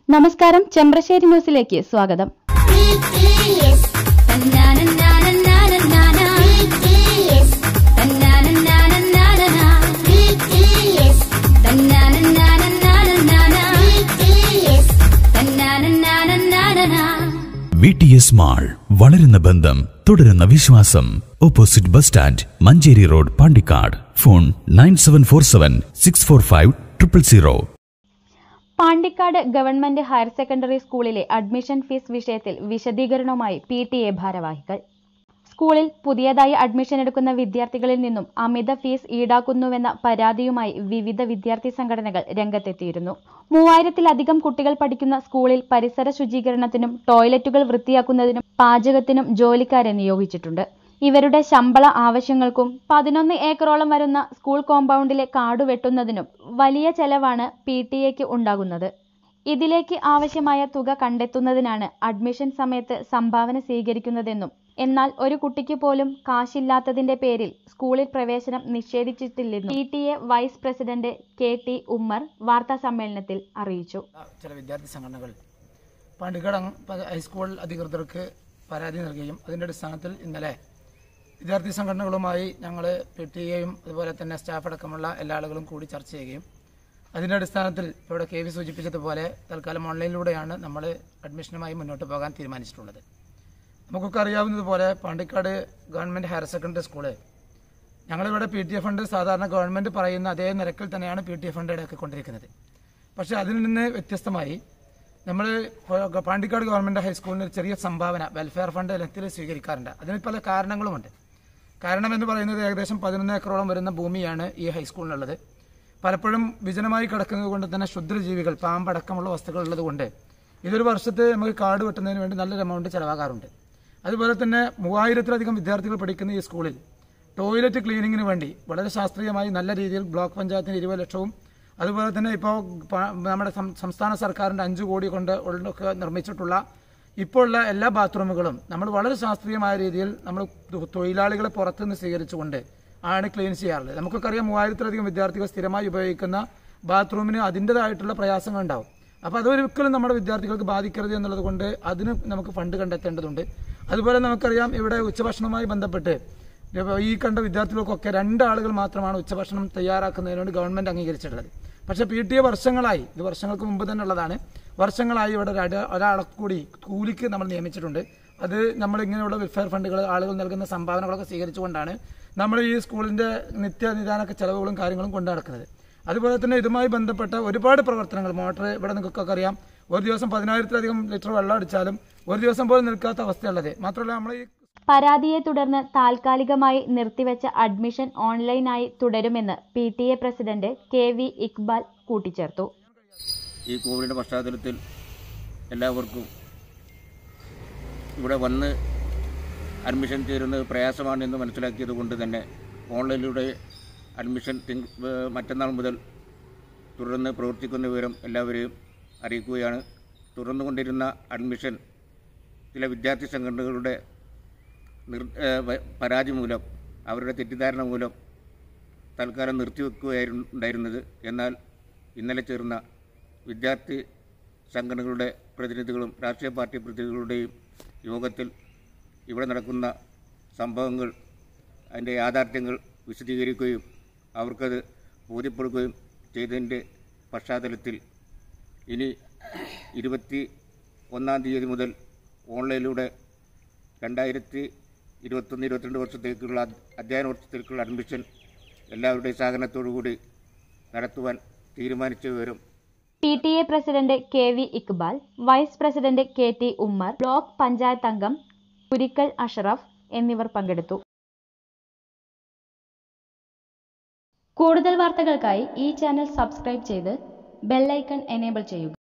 നമസ്കാരം ചെമ്പ്രശ്ശേരി ന്യൂസിലേക്ക് സ്വാഗതം BTS. തന്നാനന്നാനന്നാനന്നാനാ. BTS. തന്നാനന്നാനന്നാനന്നാ. BTS. തന്നാനന്നാനന്നാനന്നാനാ. BTS. തന്നാനന്നാനന്നാനന്നാ. വി ടി എസ് മാൾ വളരുന്ന ബന്ധം തുടരുന്ന വിശ്വാസം opposite bus stand Manjeri road Pandikkad phone nine seven four seven six four five triple zero Pandikkad government higher secondary സ്കൂളിലെ അഡ്മിഷൻ ഫീസ് വിഷയത്തിൽ വിശദീകരണവുമായി പി ടി എ ഭാരവാഹികൾ സ്കൂളിൽ പുതിയതായി അഡ്മിഷൻ എടുക്കുന്ന വിദ്യാർത്ഥികളിൽ നിന്നും അമിത ഫീസ് ഈടാക്കുന്നുവെന്ന പരാതിയുമായി വിവിധ വിദ്യാർത്ഥി സംഘടനകൾ രംഗത്തെത്തിയിരുന്നു മൂവായിരത്തിലധികം കുട്ടികൾ പഠിക്കുന്ന സ്കൂളിൽ പരിസര ശുചീകരണത്തിനും ടോയ്ലറ്റുകൾ വൃത്തിയാക്കുന്നതിനും പാചകത്തിനും ജോലിക്കാരെ നിയോഗിച്ചിട്ടുണ്ട് ഇവരുടെ ശമ്പള ആവശ്യങ്ങൾക്കും പതിനൊന്ന് ഏക്കറോളം വരുന്ന സ്കൂൾ കോമ്പൗണ്ടിലെ കാട് വെട്ടുന്നതിനും വലിയ ചെലവാണ് പി ടി എക്ക് ഉണ്ടാകുന്നത് ഇതിലേക്ക് ആവശ്യമായ തുക കണ്ടെത്തുന്നതിനാണ് അഡ്മിഷൻ സമയത്ത് സംഭാവന സ്വീകരിക്കുന്നതെന്നും എന്നാൽ ഒരു കുട്ടിക്ക് പോലും കാശില്ലാത്തതിന്റെ പേരിൽ സ്കൂളിൽ പ്രവേശനം നിഷേധിച്ചിട്ടില്ലെന്നും P T A vice president K T Ummer വാർത്താ സമ്മേളനത്തിൽ അറിയിച്ചു ചില വിദ്യാർത്ഥി സംഘടനകൾ പാണ്ടിക്കാട് അങ് പ- ഹൈസ്കൂൾ അധികൃതർക്ക് പരാതി നൽകുകയും അതിൻ്റെ അടിസ്ഥാനത്തിൽ ഇന്നലെ വിദ്യാർത്ഥി സംഘടനകളുമായി ഞങ്ങൾ പി ടി എയും അതുപോലെ തന്നെ സ്റ്റാഫ് അടക്കമുള്ള എല്ലാ ആളുകളും കൂടി ചർച്ച ചെയ്യുകയും അതിൻ്റെ അടിസ്ഥാനത്തിൽ ഇവിടെ കെ വി സൂചിപ്പിച്ചതുപോലെ തൽക്കാലം ഓൺലൈനിലൂടെയാണ് നമ്മൾ അഡ്മിഷനുമായി മുന്നോട്ട് പോകാൻ തീരുമാനിച്ചിട്ടുള്ളത് നമുക്കൊക്കെ അറിയാവുന്നതുപോലെ Pandikkad government higher secondary school ഞങ്ങളിവിടെ പി ടി എഫ് ഫണ്ട് സാധാരണ ഗവൺമെൻറ് പറയുന്ന അതേ നിരക്കിൽ തന്നെയാണ് പി ടി എഫ് ഫണ്ട് ഈടാക്കിക്കൊണ്ടിരിക്കുന്നത് പക്ഷേ അതിൽ നിന്ന് വ്യത്യസ്തമായി നമ്മൾ പാണ്ടിക്കാട് ഗവൺമെൻറ് ഹൈസ്കൂളിന് ഒരു ചെറിയ സംഭാവന വെൽഫെയർ ഫണ്ട് ഇനത്തിൽ സ്വീകരിക്കാറുണ്ട് അതിന് പല കാരണങ്ങളുമുണ്ട് കാരണം എന്ന് പറയുന്നത് ഏകദേശം പതിനൊന്ന് ഏക്കറോളം വരുന്ന ഭൂമിയാണ് ഈ ഹൈസ്കൂളിനുള്ളത് പലപ്പോഴും വിജനമായി കിടക്കുന്നത് കൊണ്ട് തന്നെ ക്ഷുദ്രജീവികൾ പാമ്പടക്കമുള്ള വസ്തുക്കൾ ഉള്ളത് കൊണ്ട് ഇതൊരു വർഷത്തെ നമുക്ക് കാട് വെട്ടുന്നതിന് വേണ്ടി നല്ലൊരു എമൗണ്ട് ചിലവാകാറുണ്ട് അതുപോലെ തന്നെ മൂവായിരത്തിലധികം വിദ്യാർത്ഥികൾ പഠിക്കുന്ന ഈ സ്കൂളിൽ ടോയ്ലറ്റ് ക്ലീനിങ്ങിന് വേണ്ടി വളരെ ശാസ്ത്രീയമായി നല്ല രീതിയിൽ ബ്ലോക്ക് പഞ്ചായത്തിന് ഇരുപത് ലക്ഷവും അതുപോലെ തന്നെ ഇപ്പോൾ പ- നമ്മുടെ സം- സംസ്ഥാന സർക്കാരിൻ്റെ അഞ്ച് കോടി കൊണ്ട് ഉള്ള- ഒക്കെ നിർമ്മിച്ചിട്ടുള്ള ഇപ്പോൾ ഉള്ള എല്ലാ ബാത്റൂമുകളും നമ്മൾ വളരെ ശാസ്ത്രീയമായ രീതിയിൽ നമ്മൾ തൊ- തൊഴിലാളികളെ പുറത്തുനിന്ന് സ്വീകരിച്ചുകൊണ്ട് ആണ് ക്ലീൻ ചെയ്യാറുള്ളത് നമുക്കൊക്കെ അറിയാം മൂവായിരത്തിലധികം വിദ്യാർത്ഥികൾ സ്ഥിരമായി ഉപയോഗിക്കുന്ന ബാത്റൂമിന് അതിൻ്റെതായിട്ടുള്ള പ്രയാസങ്ങൾ ഉണ്ടാവും അപ്പോൾ അതൊരിക്കലും നമ്മുടെ വിദ്യാർത്ഥികൾക്ക് ബാധിക്കരുത് എന്നുള്ളത് കൊണ്ട് അതിന് നമുക്ക് ഫണ്ട് കണ്ടെത്തേണ്ടതുണ്ട് അതുപോലെ നമുക്കറിയാം ഇവിടെ ഉച്ചഭക്ഷണവുമായി ബന്ധപ്പെട്ട് ഇപ്പൊ ഈ കണ്ട വിദ്യാർത്ഥികൾക്കൊക്കെ രണ്ടാളുകൾ മാത്രമാണ് ഉച്ചഭക്ഷണം തയ്യാറാക്കുന്നതിന് വേണ്ടി ഗവൺമെന്റ് അംഗീകരിച്ചിട്ടുള്ളത് പക്ഷേ പി ടി എ വർഷങ്ങളായി ഇത് വർഷങ്ങൾക്ക് മുമ്പ് തന്നെ ഉള്ളതാണ് വർഷങ്ങളായി ഇവിടെ ഒരു അട- ഒരാളെ കൂടി കൂലിക്ക് നമ്മൾ നിയമിച്ചിട്ടുണ്ട് അത് നമ്മൾ ഇങ്ങനെയുള്ള വെൽഫെയർ ഫണ്ടുകൾ ആളുകൾ നൽകുന്ന സംഭാവനകളൊക്കെ സ്വീകരിച്ചുകൊണ്ടാണ് നമ്മൾ ഈ സ്കൂളിന്റെ നിത്യനിദാനൊക്കെ ചെലവുകളും കാര്യങ്ങളും കൊണ്ടു നടക്കുന്നത് അതുപോലെ തന്നെ ഇതുമായി ബന്ധപ്പെട്ട ഒരുപാട് പ്രവർത്തനങ്ങൾ മോട്ടർ ഇവിടെ നിങ്ങൾക്കൊക്കെ അറിയാം ഒരു ദിവസം പതിനായിരത്തിലധികം ലിറ്റർ വെള്ളം അടിച്ചാലും ഒരു ദിവസം പോലും നിൽക്കാത്ത അവസ്ഥയുള്ളത് മാത്രമല്ല നമ്മൾ ഈ പരാതിയെ തുടർന്ന് താൽക്കാലികമായി നിർത്തിവെച്ച അഡ്മിഷൻ ഓൺലൈനായി തുടരുമെന്ന് P T A president K V Iqbal കൂട്ടിച്ചേർത്തു ഈ കോവിഡിൻ്റെ പശ്ചാത്തലത്തിൽ എല്ലാവർക്കും ഇവിടെ വന്ന് അഡ്മിഷൻ ചേരുന്നത് പ്രയാസമാണെന്ന് മനസ്സിലാക്കിയത് കൊണ്ട് തന്നെ ഓൺലൈനിലൂടെ അഡ്മിഷൻ തിങ്ക ഏഹ് മറ്റന്നാൾ മുതൽ തുടർന്ന് പ്രവർത്തിക്കുന്ന വിവരം എല്ലാവരെയും അറിയിക്കുകയാണ് തുടർന്നുകൊണ്ടിരുന്ന അഡ്മിഷൻ ചില വിദ്യാർത്ഥി സംഘടനകളുടെ നിർ ഏഹ് വ- പരാതി മൂലം അവരുടെ തെറ്റിദ്ധാരണ മൂലം തൽക്കാലം നിർത്തിവെക്കുകയായിരുന്നു ഉണ്ടായിരുന്നത് എന്നാൽ ഇന്നലെ ചേർന്ന വിദ്യാർത്ഥി സംഘടനകളുടെ പ്രതിനിധികളും രാഷ്ട്രീയ പാർട്ടി പ്രതിനിധികളുടെയും യോഗത്തിൽ ഇവിടെ നടക്കുന്ന സംഭവങ്ങൾ അതിൻ്റെ യാഥാർത്ഥ്യങ്ങൾ വിശദീകരിക്കുകയും അവർക്കത് ബോധ്യപ്പെടുകയും ചെയ്തതിൻ്റെ പശ്ചാത്തലത്തിൽ ഇനി ഇരുപത്തി ഒന്നാം തീയതി മുതൽ ഓൺലൈനിലൂടെ രണ്ടായിരത്തി ഇരുപത്തൊന്ന് ഇരുപത്തിരണ്ട് വർഷത്തേക്കുള്ള അധ്യയന വർഷത്തേക്കുള്ള അഡ്മിഷൻ എല്ലാവരുടെയും സഹകരണത്തോടു കൂടി നടത്തുവാൻ തീരുമാനിച്ച വിവരം P T A president K V Iqbal vice president K T Ummer block panchayat അംഗം കുരിക്കൽ അഷറഫ് എന്നിവർ പങ്കെടുത്തു കൂടുതൽ വാർത്തകൾക്കായി ഈ ചാനൽ സബ്സ്ക്രൈബ് ചെയ്ത് ബെല്ലൈക്കൺ എനേബിൾ ചെയ്യുക